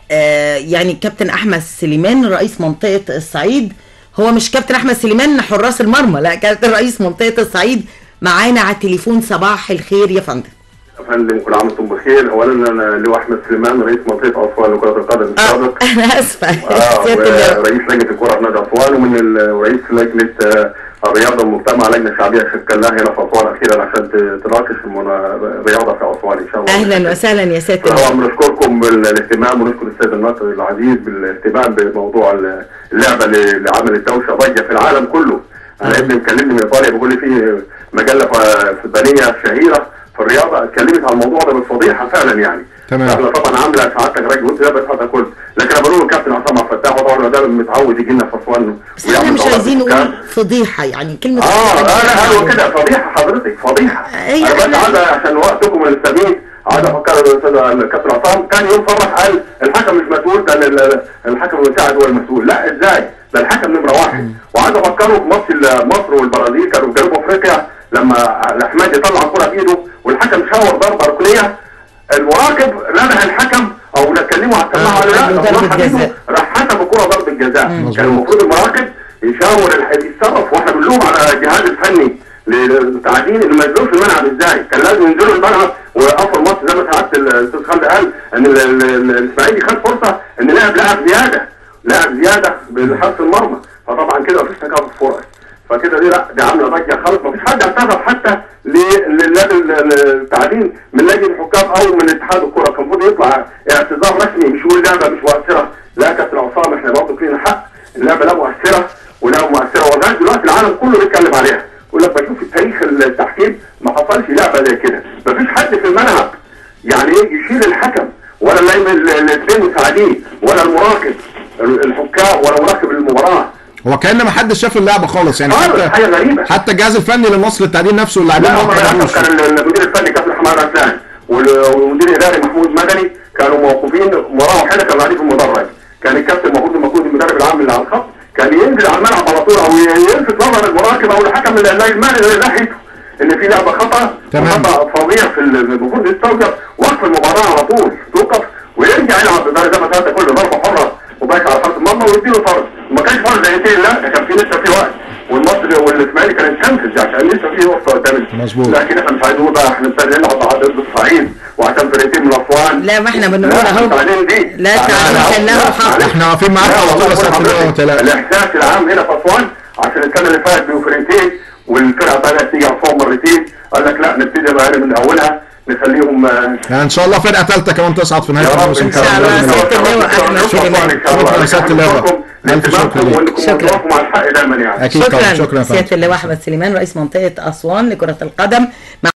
آه يعني كابتن احمد سليمان رئيس منطقه الصعيد هو مش كابتن احمد سليمان حراس المرمى لا كابتن رئيس منطقه الصعيد معانا على التليفون صباح الخير يا فندم يا فندم كل عام وانتم بخير اولا انا اللواء احمد سليمان رئيس منطقه اسوان لكره القدم السابق آه انا اسفه اه سيادة اللواء. ورئيس لجنه الكره في نادي اسوان ومن ال- رئيس لجنه آه، الرياضه والمجتمع لجنه شعبيه شكلناها هنا في اسوان اخيرا عشان ت- تناقش المنا- الرياضه في اسوان ان شاء الله اهلا وسهلا يا سياده طبعا اللواء بنشكركم بالاهتمام ونشكر السيد الناصر العزيز بالاهتمام بموضوع ال- اللعبه اللي اللي عملت دوشه ضجه في العالم كله. انا آه. ابني مكلمني من ايطاليا بيقول لي في مجله ف- فلبينيه شهيره في الرياضه اتكلمت عن الموضوع ده بالفضيحه فعلا يعني. تمام. احنا طبعا عامله سعادتك راجل قلت ده بس هذا كله لكن انا بقول له كابتن عصام عبد الفتاح وطبعا ده متعود يجي لنا في اسوان بس احنا مش دورات عايزين الحكام. نقول فضيحه يعني كلمه اه فضيحة لا دي لا هو كده فضيحه حضرتك فضيحه أي انا بس إحنا- عايز عشان وقتكم الثمين عايز افكر الاستاذ الكابتن عصام كان يوم صرح قال الحكم مش مسؤول ده ال- ال- الحكم المساعد هو المسؤول لا ازاي ده الحكم نمره واحد وعايز افكره في ماتش ال- مصر والبرازيل كانوا في جنوب افريقيا لما الاحمد يطلع الكره بايده والحكم شاور ضربه ركنيه المراقب نبه الحكم او كلمه على السماعه ولا لا ضربة لما راح جزاء. بإيده راح حسب الكره ضربه جزاء مظبوط. كان المفروض المراقب يشاور الح- يتصرف واحنا بنلوم على الجهاز الفني للتعدين اللي ما ينزلوش الملعب ازاي كان لازم ينزلوا الملعب ويوقفوا الماتش زي ما سعاده الاستاذ خالد قال ان ال- ال- ال- الاسماعيلي خد فرصه ان لعب لاعب زياده لاعب زياده بحرس المرمى فطبعا كده مفيش تكافؤ فرص فكده دي لا دي عامله ضجه خالص مفيش حد اعتذر حتى ل- للجنه التعدين من لجنه الحكام او من اتحاد الكره كان المفروض يطلع اعتذار رسمي مش يقول لعبه مش مؤثره لا يا كابتن عصام احنا برضه فينا حق اللعبه لا مؤثره ولا مؤثره ولغايه دلوقتي العالم كله بيتكلم عليها يقول لك بشوف في تاريخ التحكيم ما حصلش لعبه زي كده مفيش حد في الملعب يعني ايه يشيل الحكم ولا الاثنين مساعدين ولا المراقب الحكام ولا مراقب المباراه هو كان ما حدش شاف اللعبه خالص يعني خالص حتى حاجه غريبه حتى الجهاز الفني للنصر التعدين نفسه اللاعبين لا ما هم للاسف كانوش كان المدير الفني كابتن حماد رسلان وال- والمدير الاداري محمود مدني كانوا موقوفين مباراه واحده كانوا قاعدين في المدرج كان الكابتن المفروض لما يكون المدرب العام اللي على الخط كان ينزل على الملعب على طول او يلفت نظر المراقب او الحكم من المال ناحيته ان في لعبه خطا تمام. خطا فظيع في ال- المفروض يستوقف وقف المباراه على طول توقف ويرجع يلعب بالدرجه زي ما ثلاثه كله ضربه حره مباشره على خط المرمى ويديله طرد ما كانش فرض دقيقتين لا ده كان في لسه في وقت والمصري والاسماعيلي كان يتنفذ عشان لسه في وقت قدام مظبوط. لكن احنا مش عايزين نقول بقى احنا ابتدينا نلعب ضد الصعيد وعشان فرقتين من اسوان لا، ما احنا بنقول لا، اهو. بعدين دي لا، تعالوا له حق. احنا واقفين معاك لا على طول والله يا سيادة بقول اللواء، ما لحضرتك، تقلقش. الاحساس العام هنا في اسوان عشان السنه اللي فاتت بيبقوا فرقتين والفرقه بدات تيجي اسوان مرتين قال لك لا نبتدي بقى من اولها نخليهم آه، يعني ان شاء الله فرقه ثالثه كمان تصعد في نهايه يا رب الموسم ان شاء الله الله. سيادة اللواء أحمد سليمان. شكرا يا سيادة اللواء. ألف شكر ليك. وانكم شكرا. متوافقوا مع الحق دايما يعني اكيد طبعا شكرا شكرا يا فندم سياده اللواء احمد سليمان رئيس منطقه اسوان لكره القدم